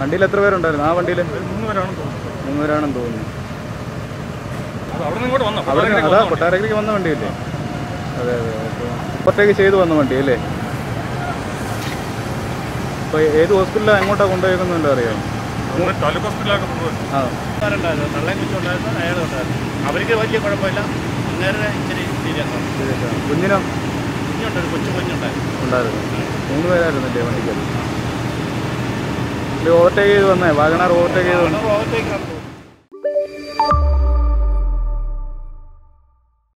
വണ്ടിയിൽ എത്ര പേരുണ്ടായിരുന്നു ആ വണ്ടിയിൽ ഒരു മൂന്ന് പേരാണെന്ന് തോന്നുന്നു മൂന്ന് പേരാണെന്ന് തോന്നുന്നു അത് അവിടെ നിന്ന് ഇങ്ങോട്ട് വന്നു അവിടെ അതാ കൊട്ടാരക്കരയ്ക്ക് വന്ന വണ്ടിയല്ലേ അതെ അതെ അപ്പോൾ ഓവർടേക്ക് ചെയ്ത് വന്ന വണ്ടി അല്ലേ അപ്പോൾ ഏത് ഹോസ്പിറ്റലാണ് എങ്ങോട്ടാണ് കൊണ്ടുപോയേക്കുന്നുണ്ടോ അറിയാമോ താലൂക്ക് ഹോസ്പിറ്റലിലൊക്കെ കൊണ്ടുപോയി ആ ഉണ്ടായിരുന്നു തള്ളയും കുച്ചുണ്ടായിരുന്നു അയാളും ഉണ്ടായിരുന്നു അവർക്ക് വലിയ കുഴപ്പമില്ല നേരെ ഇച്ചിരി സീരിയസ് ആണ് ശരി കുഞ്ഞിനോ കുഞ്ഞുണ്ട് ഒരു കൊച്ചു കുഞ്ഞുണ്ടായിരുന്നു ഉണ്ടായിരുന്നു മൂന്ന് പേരായിരുന്നല്ലേ വണ്ടിക്കത് ഓവർടേക്ക് ചെയ്ത് വന്നേ വാഗണാർ ഓവർടേക്ക് ചെയ്ത് വന്നു ഓവർടേക്ക്